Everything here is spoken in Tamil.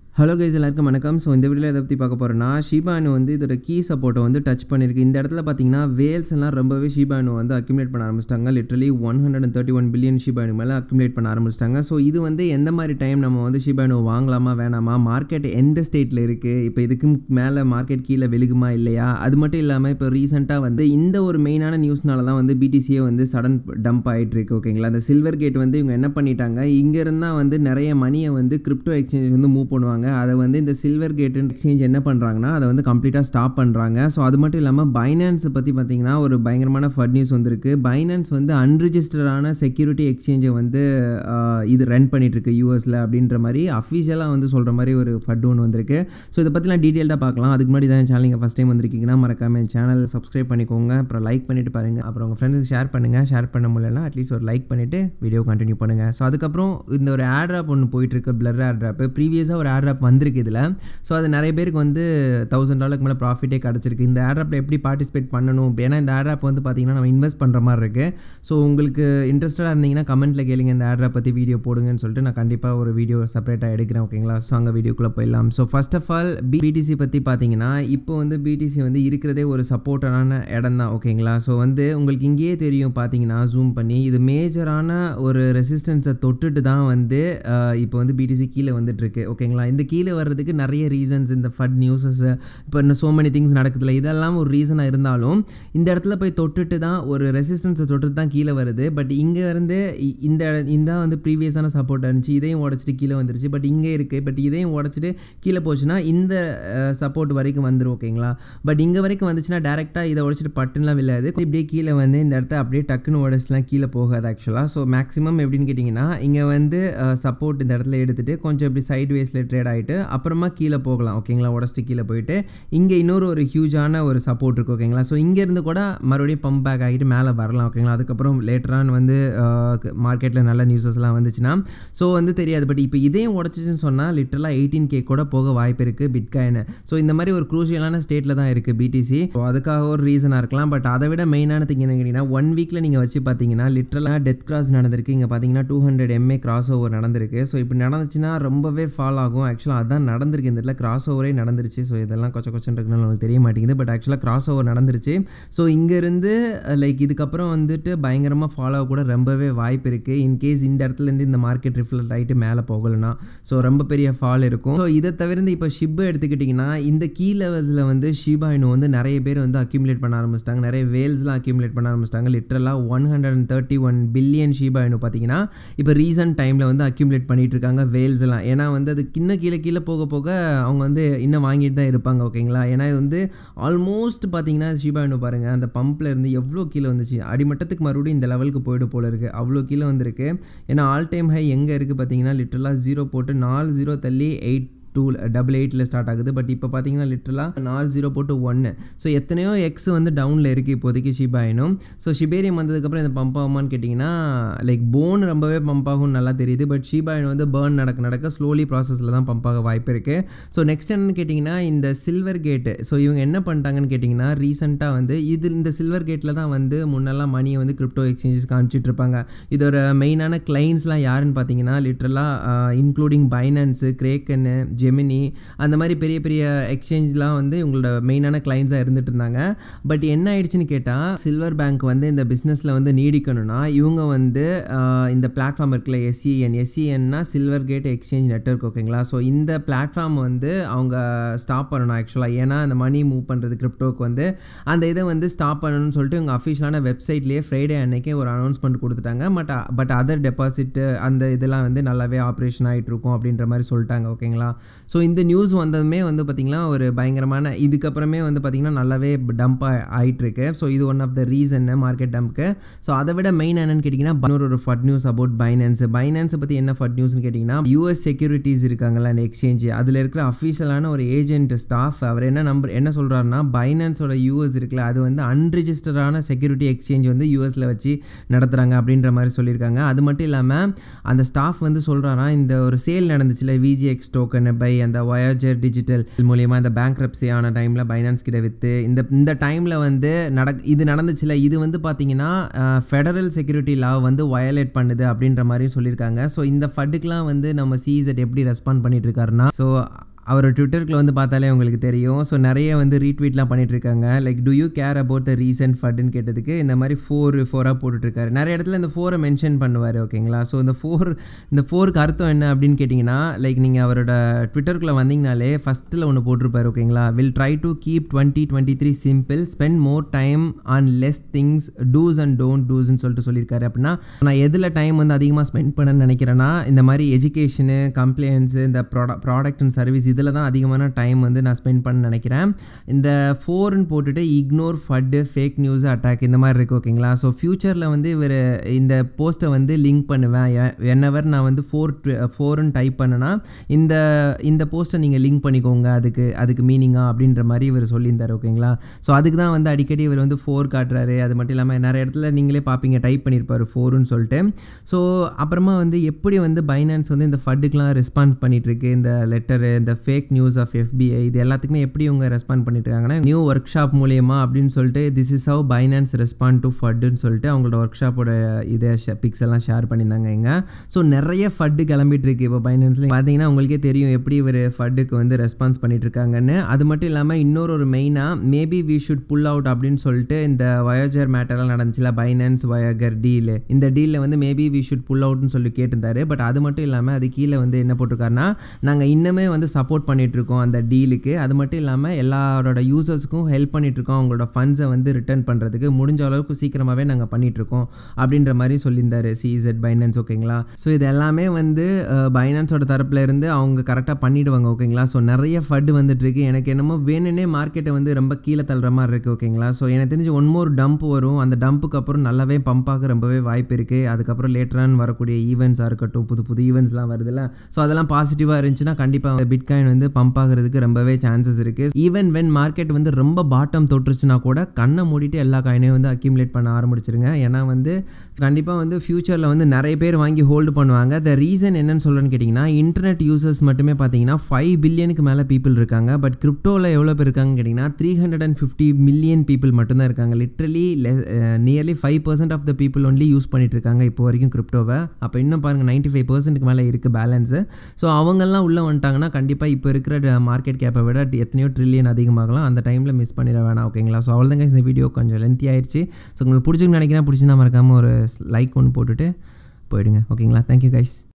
ஹலோ கைஸ் எல்லாருக்கும் வணக்கம் ஸோ இந்த வீடியோவில் எதை பற்றி பார்க்க போகிறேன்னா ஷீபானு வந்து இதோட கீ சப்போர்ட்டை வந்து டச் பண்ணியிருக்கு இந்த இடத்துல பார்த்தீங்கன்னா வேல்ஸ் எல்லாம் ரொம்பவே ஷீபானு வந்து அக்யூமுலேட் பண்ண ஆரம்பிச்சிட்டாங்க literally one hundred and thirty one billion ஷீபானு மேலே அக்யூமுலேட் பண்ண ஆரம்பிச்சிட்டாங்க ஸோ இது வந்து எந்த மாதிரி டைம் நம்ம வந்து ஷீபானு வாங்கலாமா வேணாமா மார்க்கெட் எந்த ஸ்டேட்டில் இருக்குது இப்போ இதுக்கு மேலே மார்க்கெட் கீழே வெளுகுமா இல்லையா அது மட்டும் இல்லாமல் இப்போ ரீசெண்டாக வந்து இந்த ஒரு மெயினான நியூஸ்னால தான் வந்து பிடிசியே வந்து சடன் டம்ப் ஆகிட்டு இருக்கு ஓகேங்களா அந்த சில்வர் கேட் வந்து இவங்க என்ன பண்ணிட்டாங்க இங்கேருந்து தான் வந்து நிறைய மணியை வந்து கிரிப்டோ எக்ஸ்சேஞ்ச் வந்து மூவ் பண்ணுவாங்க அதை வந்து இந்த சில்வர் கேட் எக்ஸ்சேஞ்ச் என்ன பண்ணுறாங்கன்னா அதை வந்து கம்ப்ளீட்டாக ஸ்டாப் பண்ணுறாங்க ஸோ அது மட்டும் இல்லாமல் பைனான்ஸை பற்றி பார்த்தீங்கன்னா ஒரு பயங்கரமான ஃபட் நியூஸ் வந்திருக்கு பைனான்ஸ் வந்து அன்ரிஜிஸ்டரான செக்யூரிட்டி எக்ஸ்சேஞ்சை வந்து ஆஹ், இது ரன் பண்ணிகிட்ருக்கு யூஎஸில் அப்படின்ற மாதிரி அஃபிஷியலாக வந்து சொல்கிற மாதிரி ஒரு ஃபட் ஒன்று வந்திருக்கு ஸோ இதை பற்றிலாம் டீட்டெயில்டாக பார்க்கலாம் அதுக்கு முன்னாடி தான் சேனல் நீங்கள் ஃபஸ்ட் டைம் வந்திருக்கீங்கன்னா மறக்காம என் சேனல் சப்ஸ்கிரைப் பண்ணிக்கோங்க அப்புறம் லைக் பண்ணிட்டு பாருங்கள் அப்புறம் உங்கள் ஃப்ரெண்ட்ஸுக்கு ஷேர் பண்ணுங்கள் ஷேர் பண்ண முடியலன்னா அட்லீஸ்ட் ஒரு லைக் பண்ணிவிட்டு வீடியோ கண்டினியூ பண்ணுங்கள் ஸோ அதுக்கப்புறம் இந்த ஒரு ஆட் ஆப் ஒன்று போயிட்டுருக்கு பிளர் ஆட் ஆப் ப்ரீவியஸாக ஒரு ஆட் ஆப் வந்திருக்கு இதில் ஸோ அது நிறைய பேருக்கு வந்து தௌசண்ட் டாலருக்கு மேலே ப்ராஃபிட்டே கிடச்சிருக்கு இந்த ஆட் ஆப்பில் எப்படி பார்ட்டிசிபேட் பண்ணணும் ஏன்னா இந்த ஆட் ஆப் வந்து பார்த்தீங்கன்னா நம்ம இன்வெஸ்ட் பண்ணுற மாதிரி இருக்குது ஸோ உங்களுக்கு இன்ட்ரெஸ்டடாக இருந்தீங்கன்னா கமெண்ட்டில் கேளுங்க இந்த ஆட் ஆப் பற்றி வீடியோ போடுங்கன்னு சொல்லிட்டு நான் கண்டிப்பாக ஒரு வீடியோ செப்பரேட்டாக எடுக்கிறேன் ஓகேங்களா ஸோ அங்கே வீடியோக்குள்ளே போயிடலாம் so first of all BTC பற்றி பார்த்தீங்கன்னா இப்போ வந்து பிடிசி வந்து இருக்கிறதே ஒரு சப்போர்ட்டான இடம் தான் ஓகேங்களா ஸோ வந்து உங்களுக்கு இங்கேயே தெரியும் பார்த்தீங்கன்னா ஜூம் பண்ணி இது மேஜரான ஒரு ரெசிஸ்டன்ஸை தொட்டுட்டு தான் வந்து அஹ், இப்போ வந்து பிடிசி கீழே வந்துட்டுருக்கு ஓகேங்களா இந்த கீழே வர்றதுக்கு நிறைய ரீசன்ஸ் இந்த ஃபட் நியூஸஸ் இப்போ இன்னும் சோ மெனி திங்ஸ் நடக்குதுல இதெல்லாம் ஒரு ரீசனாக இருந்தாலும் இந்த இடத்துல போய் தொட்டுட்டு தான் ஒரு ரெசிஸ்டன்ஸை தொட்டுட்டு தான் கீழே வருது பட் இங்கே இருந்து இ- இந்த இட- இந்த வந்து ப்ரீவியஸான சப்போர்ட் இருந்துச்சு இதையும் உடச்சிட்டு கீழே வந்துருச்சு பட் இங்கே இருக்குது பட் இதையும் உடச்சிட்டு கீழே போச்சுன்னா இந்த சப்போர்ட் வரைக்கும் வந்துடும் ஓகேங்களா பட் இங்கே வரைக்கும் வந்துச்சுன்னா டேரெக்டாக இதை உடச்சிட்டு பட்டுலாம் விழாது இப்படியே கீழே வந்து இந்த இடத்த அப்படியே டக்குன்னு உடச்சிலாம் கீழே போகாது ஆக்சுவலாக ஸோ மேக்ஸிமம் எப்படின்னு கேட்டிங்கன்னா இங்கே வந்து சப்போர்ட் இந்த இடத்துல எடுத்துகிட்டு கொஞ்சம் இப்படி சைட் வேஸில் ட்ரேட் ஆகிட்டு அப்புறமா கீழே போகலாம் ஓகேங்களா உடச்சிட்டு கீழே போயிட்டு இங்கே இன்னொரு ஒரு ஹியூஜான ஒரு சப்போர்ட் இருக்குது ஓகேங்களா ஸோ இங்கேருந்து கூட மறுபடியும் பம்ப் பேக் ஆகிட்டு மேலே வரலாம் ஓகேங்களா அதுக்கப்புறம் லேட்டரான் வந்து மார்க்கெட்டில் நல்ல நியூஸஸ்லாம் வந்துச்சுன்னா ஸோ வந்து தெரியாது பட் இப்போ இதையும் உடச்சிச்சுன்னு சொன்னால் லிட்டரலாக எயிட்டீன் கே கூட போக வாய்ப்பு இருக்குது பிட்காயின் ஸோ இந்த மாதிரி ஒரு குரூஷியலான ஸ்டேட்டில் தான் இருக்குது பிடிசி ஸோ அதுக்காக ஒரு ரீசனாக இருக்கலாம் பட் அதை விட மெயினான திங் என்ன கேட்டிங்கன்னா ஒன் வீக்கில் நீங்கள் வச்சு பார்த்தீங்கன்னா லிட்டரலாக டெத் கிராஸ் நடந்திருக்கு இங்கே பார்த்தீங்கன்னா two hundred MA cross over நடந்திருக்கு ஸோ இப்படி நடந்துச்சுன்னா ரொம்பவே ஃபால் ஆகும் ஆக்சுவலாக அதான் நடந்திருக்கு இந்த இடத்துல கிராஸ் ஓவரே நடந்துருச்சு ஸோ இதெல்லாம் கொச்ச கொச்சன் இருக்குனால உங்களுக்கு தெரிய மாட்டேங்குது பட் ஆக்சுவலாக கிராஸ் ஓவர் நடந்துருச்சு ஸோ இங்கேருந்து லைக் இதுக்கப்புறம் வந்துட்டு பயங்கரமாக ஃபாலோ கூட ரொம்பவே வாய்ப்பு இருக்குது இன்கேஸ் இந்த இடத்துலேருந்து இந்த மார்க்கெட் ரிஃப்ளெக்ட் ஆகிட்டு மேலே போகலைன்னா ஸோ ரொம்ப பெரிய ஃபால் இருக்கும் ஸோ இதை தவிர்த்து இப்போ ஷிப் எடுத்துக்கிட்டிங்கன்னா இந்த கீ லெவல்ஸில் வந்து ஷிபா இன்னும் வந்து நிறைய பேர் வந்து அக்யூமுலேட் பண்ண ஆரம்பிச்சிட்டாங்க நிறைய வேல்ஸ்லாம் அக்யூமுலேட் பண்ண ஆரம்பிச்சிட்டாங்க லிட்டரலாக one hundred and thirty one billion Shiba இன்னும் பார்த்தீங்கன்னா இப்போ ரீசன்ட் டைமில் வந்து அக்யூமுலேட் பண்ணிட்டு இருக்காங்க வேல்ஸ் எல்லாம் ஏன்னா வந்து அது இன்னும் கீழே கீழே போக போக அவங்க வந்து இன்னும் வாங்கிட்டு தான் இருப்பாங்க ஓகேங்களா ஏன்னா இது வந்து ஆல்மோஸ்ட் பார்த்தீங்கன்னா ஷிபா இன்னும் பாருங்கள் அந்த பம்பில் இருந்து எவ்வளோ கீழே வந்துச்சு அடிமட்டத்துக்கு மறுபடியும் இந்த லெவலுக்கு போயிடு போல இருக்குது அவ்வளோ கீழே வந்திருக்கு ஏன்னா ஆல் டைம் ஹை எங்கே இருக்குது பார்த்தீங்கன்னா லிட்டரலாக ஜீரோ போட்டு நாலு ஜீரோ தள்ளி எயிட் டூ டபுள் எயிட்டில் ஸ்டார்ட் ஆகுது பட் இப்போ பார்த்தீங்கன்னா லிட்டரலாக நாலு ஜீரோ போட்டு ஒன்று ஸோ எத்தனையோ எக்ஸ் வந்து டவுனில் இருக்குது இப்போதைக்கு ஷிபாயினும் ஸோ ஷிபேரியம் வந்ததுக்கப்புறம் இந்த பம்ப் ஆகுமான்னு கேட்டிங்கன்னா லைக் போன் ரொம்பவே பம்ப் ஆகும்னு நல்லா தெரியுது பட் ஷிபாயின் வந்து பேர்ன் நடக்க நடக்க ஸ்லோலி ப்ராசஸில் தான் பம்ப் ஆக வாய்ப்பு இருக்குது ஸோ நெக்ஸ்ட் என்னன்னு கேட்டிங்கன்னா இந்த சில்வர் கேட்டு ஸோ இவங்க என்ன பண்ணிட்டாங்கன்னு கேட்டிங்கன்னா ரீசெண்டாக வந்து இது இந்த சில்வர் கேட்டில் தான் வந்து முன்னெல்லாம் மணியை வந்து கிரிப்டோ எக்ஸ்சேஞ்சஸ்க்கு அனுப்பிச்சிட்டு இருப்பாங்க இதோட மெயினான கிளைண்ட்ஸ்லாம் யாருன்னு பார்த்தீங்கன்னா லிட்ரலாக இன்க்ளூடிங் பைனான்ஸு கிரேக்கன்னு ஜெமினி அந்த மாதிரி பெரிய பெரிய எக்ஸ்சேஞ்ச்லாம் வந்து இவங்களோட மெயினான கிளைண்ட்ஸாக இருந்துட்டு இருந்தாங்க பட் என்ன ஆயிடுச்சுன்னு கேட்டால் சில்வர் பேங்க் வந்து இந்த பிஸ்னஸில் வந்து நீடிக்கணும்னா இவங்க வந்து ஆஹ், இந்த பிளாட்ஃபார்ம் இருக்குல்ல எஸ்சிஎன் எஸ்சிஎன்னா சில்வர் கேட் எக்ஸ்சேஞ்ச் நெட்வொர்க் ஓகேங்களா ஸோ இந்த பிளாட்ஃபார்ம் வந்து அவங்க ஸ்டாப் பண்ணணும் ஆக்சுவலாக ஏன்னா அந்த மணி மூவ் பண்ணுறது கிரிப்டோக்கு வந்து அந்த இதை வந்து ஸ்டாப் பண்ணணும்னு சொல்லிட்டு இவங்க அஃபிஷியலான வெப்சைட்லேயே ஃப்ரைடே அன்னைக்கே ஒரு அனௌன்ஸ்மெண்ட் கொடுத்துட்டாங்க பட் பட் அதர் டெபாசிட் அந்த இதெல்லாம் வந்து நல்லாவே ஆப்ரேஷன் ஆகிட்டு இருக்கும் அப்படின்ற மாதிரி சொல்லிட்டாங்க ஓகேங்களா ஸோ இந்த நியூஸ் வந்ததுமே வந்து பார்த்திங்கன்னா ஒரு பயங்கரமான இதுக்கப்புறமே வந்து பார்த்திங்கன்னா நல்லாவே டம்ப் ஆகிட்டு இருக்கு ஸோ இது one of the reason market டம்ப்க்கு ஸோ அதை விட மெயின் என்னன்னு கேட்டிங்கன்னா இன்னொரு ஒரு ஃபட் நியூஸ் அபவுட் பைனான்ஸ் பைனான்ஸை பற்றி என்ன ஃபட் நியூஸ்னு கேட்டிங்கன்னா யூஎஸ் செக்யூரிட்டிஸ் இருக்காங்கல்ல அந்த எக்ஸ்சேஞ்ச் அதில் இருக்கிற அஃபீஷியலான ஒரு ஏஜென்ட் ஸ்டாஃப் அவர் என்ன நம்பர் என்ன சொல்கிறாருன்னா பைனான்ஸோட யூஎஸ் இருக்குல்ல அது வந்து அன்ரிஜிஸ்டரான செக்யூரிட்டி எக்ஸ்சேஞ்ச் வந்து யூஎஸில் வச்சு நடத்துகிறாங்க அப்படின்ற மாதிரி சொல்லியிருக்காங்க அது மட்டும் இல்லாமல் அந்த ஸ்டாஃப் வந்து சொல்கிறாரா இந்த ஒரு சேல் நடந்துச்சுல விஜிஎக்ஸ் டோக்கன் பை அந்த வயாஜர் டிஜிட்டல் மூலியமாக இந்த பேங்க் ஆன டைமில் பைனான்ஸ் கிட்ட விற்று இந்த இந்த டைமில் வந்து நடக் இது நடந்துச்சுல இது வந்து பார்த்தீங்கன்னா ஃபெடரல் செக்யூரிட்டி லா வந்து வயலேட் பண்ணுது அப்படின்ற மாதிரி சொல்லியிருக்காங்க ஸோ இந்த ஃபட்டுக்கெலாம் வந்து நம்ம சிஇசெட் எப்படி ரெஸ்பாண்ட் பண்ணிட்டு இருக்காருன்னா ஸோ அவர் ட்விட்டருக்குள்ள வந்து பார்த்தாலே உங்களுக்கு தெரியும் ஸோ நிறைய வந்து ரீட்வீட்லாம் பண்ணிட்டு இருக்காங்க like do you care about the recent ஃபட்டுன்னு கேட்டதுக்கு இந்த மாதிரி ஃபோர் ஃபோராக போட்டுட்ருக்காரு நிறைய இடத்துல இந்த ஃபோரை மென்ஷன் பண்ணுவார் ஓகேங்களா ஸோ இந்த ஃபோர் இந்த ஃபோருக்கு அர்த்தம் என்ன அப்படின்னு கேட்டிங்கன்னா லைக் நீங்கள் அவரோட ட்விட்டருக்குள்ளே வந்தீங்கனாலே ஃபஸ்ட்டில் ஒன்று போட்டிருப்பாரு ஓகேங்களா will try to keep twenty twenty three simple spend more time on less things do's and don't டூஸ்ன்னு சொல்லிட்டு சொல்லியிருக்காரு அப்படின்னா நான் எதில் டைம் வந்து அதிகமாக ஸ்பெண்ட் பண்ணணும்னு நினைக்கிறேன்னா இந்த மாதிரி எஜுகேஷனு கம்ப்ளைண்ட்ஸு இந்த ப்ராட ப்ராடக்ட் அண்ட் சர்வீஸ் இதில் தான் அதிகமான டைம் வந்து நான் ஸ்பெண்ட் பண்ண நினைக்கிறேன் இந்த ஃபோர்னு போட்டுட்டு ignore FUD fake news attack இந்த மாதிரி இருக்குது ஓகேங்களா ஸோ ஃப்யூச்சரில் வந்து இவர் இந்த போஸ்ட்டை வந்து லிங்க் பண்ணுவேன் என்னவர் நான் வந்து ஃபோர் ஃபோர்னு டைப் பண்ணேன்னா இந்த இந்த போஸ்ட்டை நீங்கள் லிங்க் பண்ணிக்கோங்க அதுக்கு அதுக்கு மீனிங்கா அப்படின்ற மாதிரி இவர் சொல்லியிருந்தார் ஓகேங்களா ஸோ அதுக்கு தான் வந்து அடிக்கடி இவர் வந்து ஃபோர் காட்டுறாரு அது மட்டும் இல்லாமல் நிறைய இடத்துல நீங்களே பார்ப்பீங்க டைப் பண்ணியிருப்பார் ஃபோருன்னு சொல்லிட்டு ஸோ அப்புறமா வந்து எப்படி வந்து பைனான்ஸ் வந்து இந்த ஃபட்டுக்கெலாம் ரெஸ்பாண்ட் பண்ணிகிட்ருக்கு இந்த லெட்டரு இந்த ஃபேக் நியூஸ் ஆஃப் எஃபிஐ இது எல்லாத்துக்குமே எப்படி இவங்க ரெஸ்பாண்ட் பண்ணிட்டு இருக்காங்கன்னா நியூ ஒர்க் ஷாப் மூலியமா அப்படின்னு சொல்லிட்டு this is how Binance respond to ஃபட்டுன்னு சொல்லிட்டு அவங்களோட ஒர்க் ஷாப்போட இதை பிக்ஸ் எல்லாம் ஷேர் பண்ணியிருந்தாங்க இங்கே ஸோ நிறைய ஃபட்டு கிளம்பிட்டு இருக்கு இப்போ பைனான்ஸில் பார்த்தீங்கன்னா உங்களுக்கே தெரியும் எப்படி இவர் ஃபட்டுக்கு வந்து ரெஸ்பான்ஸ் பண்ணிட்டு இருக்காங்கன்னு அது மட்டும் இல்லாமல் இன்னொரு ஒரு மெயினாக maybe we should pull out அப்படின்னு சொல்லிட்டு இந்த வயோஜர் மேட்டர்லாம் நடந்துச்சுல பைனான்ஸ் வயோகர் டீல் இந்த டீலில் வந்து மேபி வி ஷுட் புல் அவுட்னு சொல்லி கேட்டிருந்தாரு பட் அது மட்டும் இல்லாமல் அது கீழே வந்து என்ன போட்டிருக்காருன்னா நாங்கள் இன்னுமே வந்து சப்போர்ட் பண்ணிகிட்ருக்கோம் அந்த டீலுக்கு அது மட்டும் இல்லாமல் எல்லாரோட யூசர்ஸ்க்கும் ஹெல்ப் பண்ணிகிட்ருக்கோம் அவங்களோட ஃபண்ட்ஸை வந்து ரிட்டர்ன் பண்ணுறதுக்கு முடிஞ்ச அளவுக்கு சீக்கிரமாகவே நாங்கள் பண்ணிகிட்ருக்கோம் அப்படின்ற மாதிரி சொல்லியிருந்தாரு சிஇசெட் பைனான்ஸ் ஓகேங்களா ஸோ இது எல்லாமே வந்து பைனான்ஸோட தரப்பில் இருந்து அவங்க கரெக்டாக பண்ணிவிடுவாங்க ஓகேங்களா ஸோ நிறைய ஃபட்டு வந்துட்டுருக்கு எனக்கு என்னமோ வேணுன்னே மார்க்கெட்டை வந்து ரொம்ப கீழே தள்ளுற மாதிரி இருக்குது ஓகேங்களா ஸோ எனக்கு தெரிஞ்சு ஒன் மோர் டம்ப் வரும் அந்த டம்புக்கு அப்புறம் நல்லாவே பம்ப் ஆக ரொம்பவே வாய்ப்பு இருக்குது அதுக்கப்புறம் லேட்டரான் வரக்கூடிய ஈவெண்ட்ஸாக இருக்கட்டும் புது புது ஈவெண்ட்ஸ்லாம் வருதுல்ல ஸோ அதெல்லாம் பாசிட்டிவாக இருந்துச்சுன்னா கண்டிப்பாக பிட்காயின் வந்து பம்ப் ஆகிறதுக்கு ரொம்பவே சான்சஸ் இருக்குது ஈவன் வென் மார்க்கெட் வந்து ரொம்ப பாட்டம் தொட்டுருச்சுன்னா கூட கண்ணை மூடிட்டு எல்லா காயினையும் வந்து அக்யூமுலேட் பண்ண ஆரம்பிச்சிருங்க ஏன்னா வந்து கண்டிப்பாக வந்து ஃப்யூச்சரில் வந்து நிறைய பேர் வாங்கி ஹோல்டு பண்ணுவாங்க த ரீசன் என்னன்னு சொல்கிறேன்னு கேட்டிங்கன்னா இன்டர்நெட் யூசர்ஸ் மட்டுமே பார்த்தீங்கன்னா ஃபைவ் பில்லியனுக்கு மேலே பீப்புள் இருக்காங்க பட் கிரிப்டோவில் எவ்வளோ பேர் இருக்காங்கன்னு கேட்டிங்கன்னா three hundred and fifty million people மட்டும்தான் இருக்காங்க literally nearly five percent of the people only use பண்ணிட்டு இருக்காங்க இப்போ வரைக்கும் கிரிப்டோவை அப்போ இன்னும் பாருங்கள் நைன்ட்டி ஃபைவ் பர்சன்ட்டுக்கு மேலே இருக்குது பேலன்ஸு ஸோ அவங்கெல்லாம் உள்ளே வந்துட்டாங்கன்னா கண்டிப்பாக இப்போ இருக்கிற மார்க்கெட் கேப்பை விட எத்தனையோ ட்ரில்லியன் அதிகமாகலாம் அந்த டைமில் மிஸ் பண்ணிட வேணாம் ஓகேங்களா ஸோ அவ்வளோதாங்க இந்த வீடியோ கொஞ்சம் லென்த்தி ஆயிடுச்சு ஸோ உங்களுக்கு பிடிச்சிருக்கு நினைக்கிறேன் பிடிச்சிருந்தா மறக்காமல் ஒரு லைக் ஒன்று போட்டுட்டு போயிடுங்க ஓகேங்களா தேங்க்யூ கைஸ்